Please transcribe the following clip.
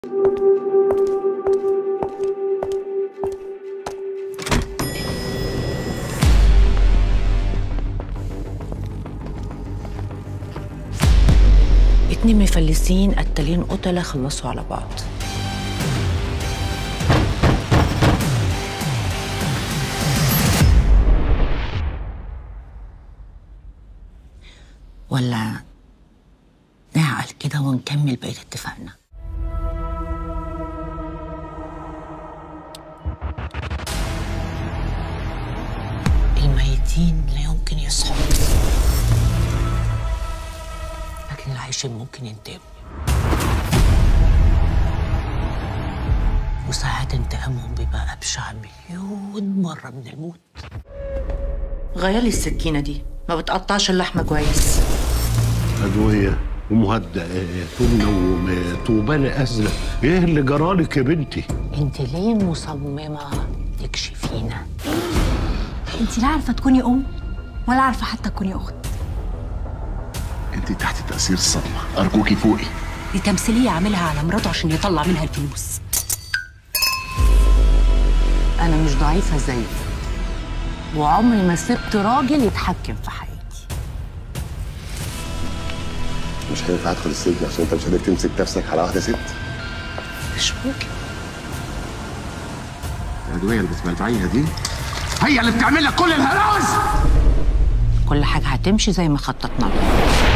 اتنين مفلسين قتالين قتلة خلصوا على بعض ولا نعقل كده ونكمل بقية اتفاقنا الميتين لا يمكن يصحوا لكن العايشين ممكن ينتقموا وساعات انتقامهم بيبقى أبشع مليون مرة من الموت غيري السكينة دي ما بتقطعش اللحمة كويس أدوية ومهدئات ومنومات وبلا أزرق إيه اللي جرالك يا بنتي؟ انت ليه مصممة تكشفينا انت لا عارفه تكوني ام ولا عارفه حتى تكوني اخت انت تحت تأثير الصدمة أرجوكي فوقي دي تمثيلية عاملها على مراته عشان يطلع منها الفلوس أنا مش ضعيفة زيك وعمري ما سبت راجل يتحكم في حياتي مش هينفع أدخل السجن عشان أنت مش قادر تمسك نفسك على واحدة ست مش ممكن الأدوية اللي بتبلبعيها دي هي اللي بتعمل لك كل الهلاوس كل حاجة هتمشي زي ما خططنا لها